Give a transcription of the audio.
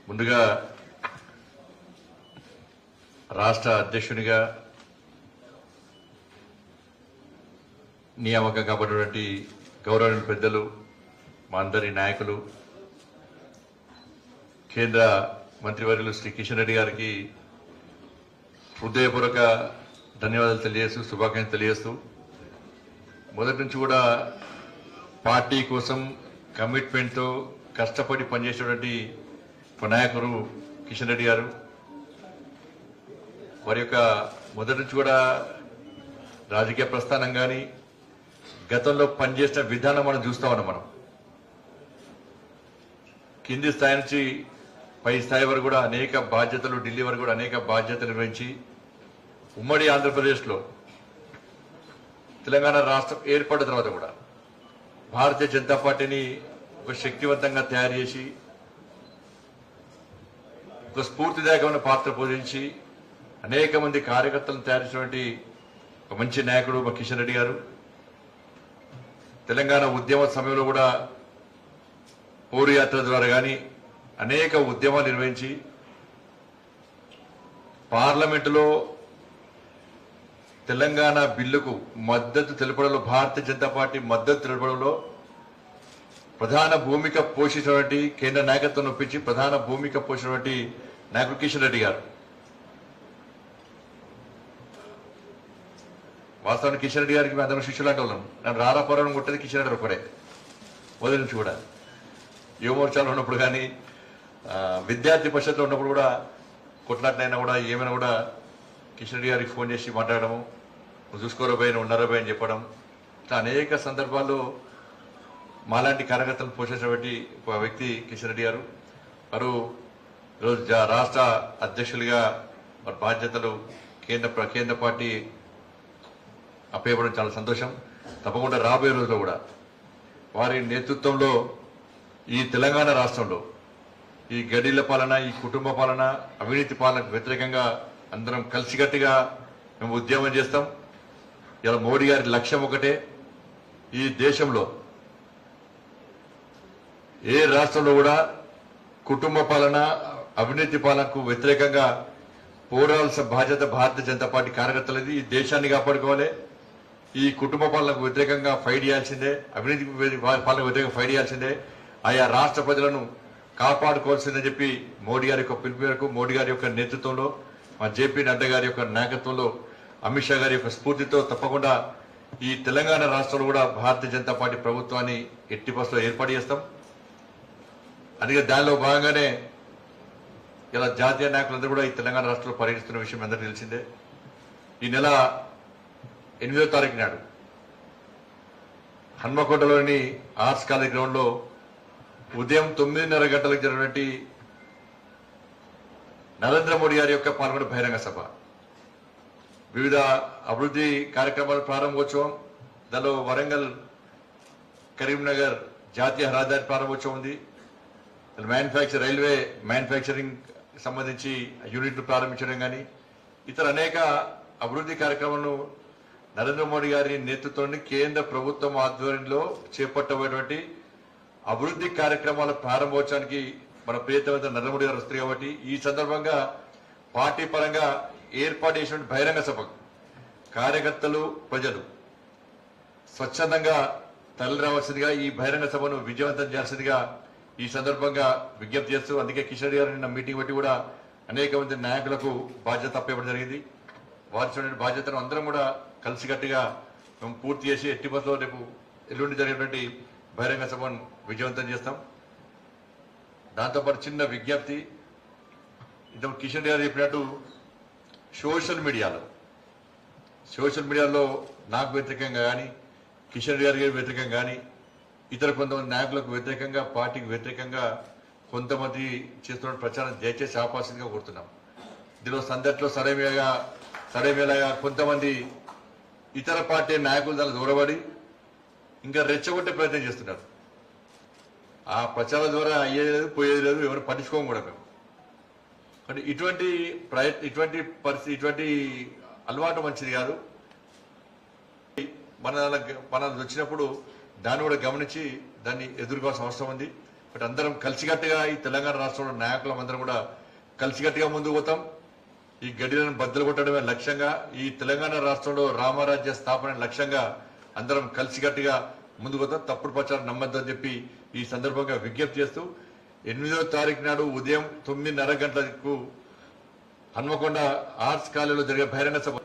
ముందుగా రాష్ట్ర అధ్యక్షునిగా నియామకం కాబడినటువంటి గౌరవ పెద్దలు మా అందరి నాయకులు కేంద్ర మంత్రివర్యులు శ్రీ కిషన్ రెడ్డి గారికి హృదయపూర్వక ధన్యవాదాలు తెలియజేస్తూ శుభాకాంక్షలు తెలియజేస్తూ మొదటి నుంచి కూడా పార్టీ కోసం కమిట్మెంట్తో కష్టపడి పనిచేసేటువంటి ఒక నాయకుడు కిషన్ రెడ్డి గారు వారి యొక్క మొదటి నుంచి కూడా రాజకీయ ప్రస్థానం కానీ గతంలో పనిచేసిన విధానం మనం చూస్తా ఉన్నాం మనం కింది స్థాయి నుంచి పై స్థాయి వరకు కూడా అనేక బాధ్యతలు ఢిల్లీ వరకు కూడా అనేక బాధ్యతలు నిర్వహించి ఉమ్మడి ఆంధ్రప్రదేశ్లో తెలంగాణ రాష్ట్రం ఏర్పడిన తర్వాత కూడా భారతీయ జనతా పార్టీని ఒక శక్తివంతంగా తయారు చేసి ఒక స్ఫూర్తిదాయకమైన పాత్ర పోషించి అనేక మంది కార్యకర్తలను తయారు చేసినటువంటి ఒక మంచి నాయకుడు మా కిషన్ రెడ్డి గారు తెలంగాణ ఉద్యమ సమయంలో కూడా పౌరు యాత్ర ద్వారా కానీ అనేక ఉద్యమాలు నిర్వహించి పార్లమెంటులో తెలంగాణ బిల్లుకు మద్దతు తెలపడంలో భారతీయ జనతా పార్టీ మద్దతు తెలపడంలో ప్రధాన భూమిక పోషించినటువంటి కేంద్ర నాయకత్వం ఒప్పించి ప్రధాన భూమిక పోషించినటువంటి నాయకుడు కిషన్ రెడ్డి గారు వాస్తవానికి కిషన్ రెడ్డి గారికి మేము అందరం శిష్యులు అంటే వాళ్ళం నన్ను రారాపురం కొట్టేది కిషన్ రెడ్డి ఒకడే మొదటి నుంచి కూడా యువమోర్చాలో ఉన్నప్పుడు కానీ ఆ, విద్యార్థి పరిషత్లో ఉన్నప్పుడు కూడా కొట్లాటనైనా కూడా ఏమైనా కూడా కిషన్ రెడ్డి గారికి ఫోన్ చేసి మాట్లాడము నువ్వు చూసుకోరా పోయి నువ్వు ఉన్నారా పోయి అని చెప్పడం ఇట్లా అనేక సందర్భాల్లో మాలాంటి కార్యకర్తలు పోషించినటువంటి ఒక వ్యక్తి కిషన్ రెడ్డి గారు వారు ఈరోజు జా- రాష్ట్ర అధ్యక్షులుగా వారి బాధ్యతలు కేంద్ర ప్ర- కేంద్ర పార్టీ అప్పయ్యపడడం చాలా సంతోషం తప్పకుండా రాబోయే రోజుల్లో కూడా వారి నేతృత్వంలో ఈ తెలంగాణ రాష్ట్రంలో ఈ గడిల పాలన ఈ కుటుంబ పాలన అవినీతి పాలనకు వ్యతిరేకంగా అందరం కలిసికట్టుగా మేము ఉద్యమం చేస్తాం ఇలా మోడీ గారి లక్ష్యం ఒకటే ఈ దేశంలో ఏ రాష్ట్రంలో కూడా కుటుంబ పాలన అవినీతి పాలనకు వ్యతిరేకంగా పోరాడాల్సిన బాధ్యత భారతీయ జనతా పార్టీ కార్యకర్తలది ఈ దేశాన్ని కాపాడుకోవాలి ఈ కుటుంబ పాలనకు వ్యతిరేకంగా ఫైట్ చేయాల్సిందే అవినీతి పాలనకు వ్యతిరేకంగా ఫైట్ చేయాల్సిందే ఆయా రాష్ట్ర ప్రజలను కాపాడుకోవాల్సిందని చెప్పి మోడీ గారి యొక్క పిలుపు మేరకు మోడీ గారి యొక్క నేతృత్వంలో మా జేపీ నడ్డా గారి యొక్క నాయకత్వంలో అమిత్ షా గారి యొక్క స్ఫూర్తితో తప్పకుండా ఈ తెలంగాణ రాష్ట్రంలో కూడా భారతీయ జనతా పార్టీ ప్రభుత్వాన్ని ఎట్టి బస్సులో ఏర్పాటు చేస్తాం అందుకే దానిలో భాగంగానే ఇలా జాతీయ నాయకులందరూ కూడా ఈ తెలంగాణ రాష్ట్రంలో పర్యటిస్తున్న విషయం అందరికీ తెలిసిందే ఈ నెల ఎనిమిదో తారీఖు నాడు హన్మకొండలోని ఆర్ట్స్ కాలేజ్ గ్రౌండ్ లో ఉదయం తొమ్మిదిన్నర గంటలకు జరిగినటువంటి నరేంద్ర మోడీ గారి యొక్క పాల్గొన్న బహిరంగ సభ వివిధ అభివృద్ధి కార్యక్రమాల ప్రారంభోత్సవం దానిలో వరంగల్ కరీంనగర్ జాతీయ రహదారి ప్రారంభోత్సవం ఉంది మ్యానుఫ్యాక్చర్ రైల్వే మ్యానుఫ్యాక్చరింగ్ సంబంధించి యూనిట్లు ప్రారంభించడం కానీ ఇతర అనేక అభివృద్ధి కార్యక్రమాలను నరేంద్ర మోడీ గారి నేతృత్వంలోని కేంద్ర ప్రభుత్వం ఆధ్వర్యంలో చేపట్టబోయేటువంటి అభివృద్ధి కార్యక్రమాల ప్రారంభోత్సవానికి మన ప్రియతమైన నరేంద్ర మోడీ గారు వస్తారు కాబట్టి ఈ సందర్భంగా పార్టీ పరంగా ఏర్పాటు చేసినటువంటి బహిరంగ సభ కార్యకర్తలు ప్రజలు స్వచ్ఛందంగా తరలి రావాల్సిందిగా ఈ బహిరంగ సభను విజయవంతం చేయాల్సిందిగా ఈ సందర్భంగా విజ్ఞప్తి చేస్తూ అందుకే కిషన్ రెడ్డి గారు నిన్న మీటింగ్ బట్టి కూడా అనేక మంది నాయకులకు బాధ్యత అప్పేయడం జరిగింది వారి చూడండి బాధ్యతను అందరం కూడా కలిసికట్టుగా మేము పూర్తి చేసి ఎట్టి బస్సులో రేపు ఎల్లుండి జరిగేటువంటి బహిరంగ సభను విజయవంతం చేస్తాం దాంతోపాటు చిన్న విజ్ఞప్తి ఇంత కిషన్ రెడ్డి గారు చెప్పినట్టు సోషల్ మీడియాలో సోషల్ మీడియాలో నాకు వ్యతిరేకంగా కానీ కిషన్ రెడ్డి గారి వ్యతిరేకంగా కానీ ఇతర కొంతమంది నాయకులకు వ్యతిరేకంగా పార్టీకి వ్యతిరేకంగా కొంతమంది చేస్తున్న ప్రచారం దయచేసి ఆపాల్సిందిగా కోరుతున్నాం దీనిలో సందట్లో సరైనగా సరైనగా కొంతమంది ఇతర పార్టీ నాయకులు దాన్ని దూరబడి ఇంకా రెచ్చగొట్టే ప్రయత్నం చేస్తున్నారు ఆ ప్రచారం ద్వారా అయ్యేది లేదు పోయేది లేదు ఎవరు పట్టించుకోము కూడా మేము కానీ ఇటువంటి ప్రయత్ ఇటువంటి పరిస్థితి ఇటువంటి అలవాటు మంచిది కాదు మన మన వచ్చినప్పుడు దాన్ని కూడా గమనించి దాన్ని ఎదుర్కోవాల్సిన అవసరం ఉంది బట్ అందరం కలిసికట్టుగా ఈ తెలంగాణ రాష్ట్రంలో నాయకులం అందరం కూడా కలిసికట్టుగా ముందుకు పోతాం ఈ గడిలను బద్దలు కొట్టడమే లక్ష్యంగా ఈ తెలంగాణ రాష్ట్రంలో రామరాజ్య స్థాపన లక్ష్యంగా అందరం కలిసికట్టుగా ముందుకు పోతాం తప్పుడు ప్రచారం నమ్మద్దని చెప్పి ఈ సందర్భంగా విజ్ఞప్తి చేస్తూ ఎనిమిదో తారీఖు నాడు ఉదయం తొమ్మిదిన్నర గంటలకు హన్మకొండ ఆర్ట్స్ కాలేజీలో జరిగే బహిరంగ సభ